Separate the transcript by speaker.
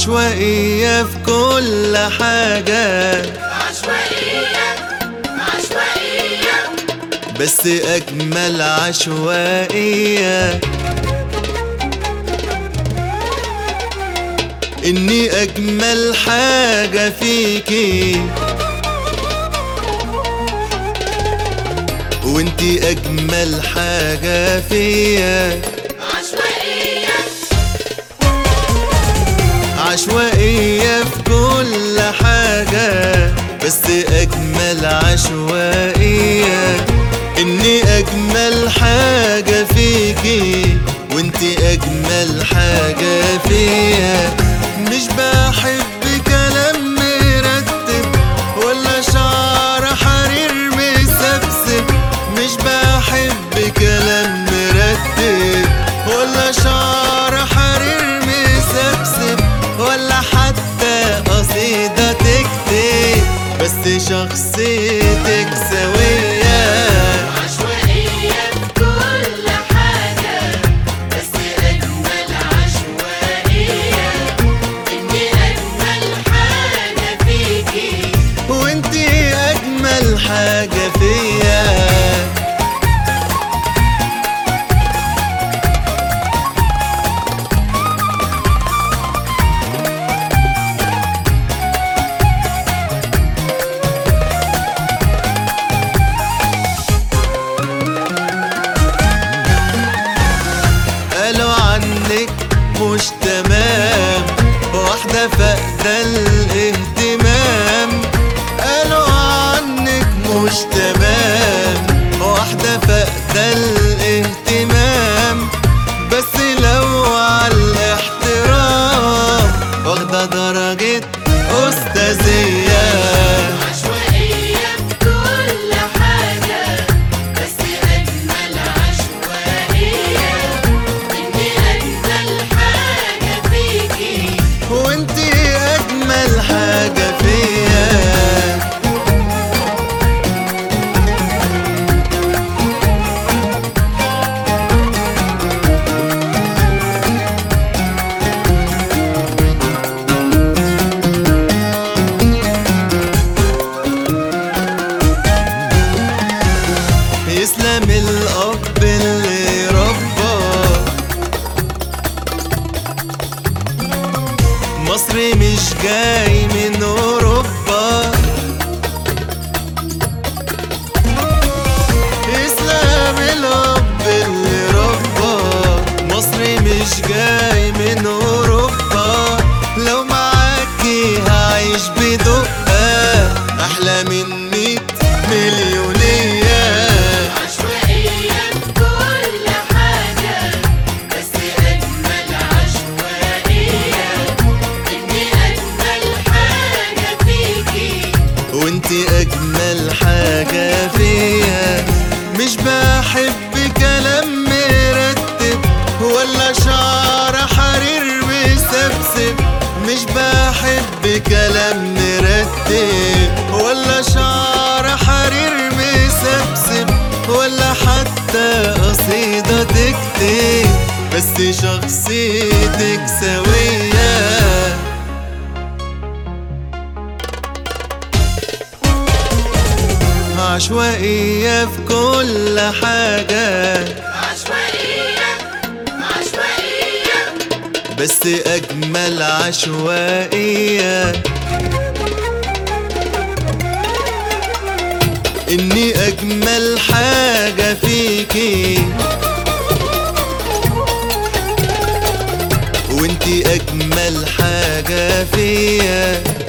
Speaker 1: عشوائية في كل حاجة
Speaker 2: عشوائية عشوائية
Speaker 1: بس أجمل عشوائية إني أجمل حاجة فيكي وانتي أجمل حاجة فيا
Speaker 2: عشوائية
Speaker 1: عشوائية في كل حاجة بس أجمل عشوائية إني أجمل حاجة فيكي وإنتي أجمل حاجة فيا مش بحب كلام مرتب ولا شعر حرير مسبسب مش بحب كلام مرتب ولا شعر حرير مسبسب ولا حتى قصيدة تكتب بس شخصيتك سوية
Speaker 2: عشوائية في كل حاجة بس أجمل عشوائية إني أجمل حاجة فيكي
Speaker 1: وانتي أجمل حاجة فيا قالوا عنك مش تمام واحدة فاقدة الاهتمام قالوا عنك مش تمام واحدة فاقدة الاهتمام بس لو على الاحترام واخدة درجة أستاذية
Speaker 2: عشوائية في كل حاجة بس أجمل عشوائية إني أجمل حاجة فيكي
Speaker 1: وانتي أجمل حاجة فيا يسلم الأب اللي ربى مصري مش جاي من أوروبا يسلم الأب اللي ربى مصري مش جاي من أوروبا لو معاكي هعيش بدقة أحلى من مية مليونية
Speaker 2: عشوائية في كل حاجة بس أجمل عشوائية إني أجمل حاجة فيكي
Speaker 1: وانتي اجمل حاجة فيا مش بحب كلام مرتب ولا شعر حرير مسبسب مش بحب كلام مرتب ولا شعر حرير مسبسب ولا حتى قصيدة تكتب بس شخصيتك سوية عشوائية في كل حاجة
Speaker 2: عشوائية عشوائية
Speaker 1: بس أجمل عشوائية إني أجمل حاجة فيكي وإنتي أجمل حاجة فيا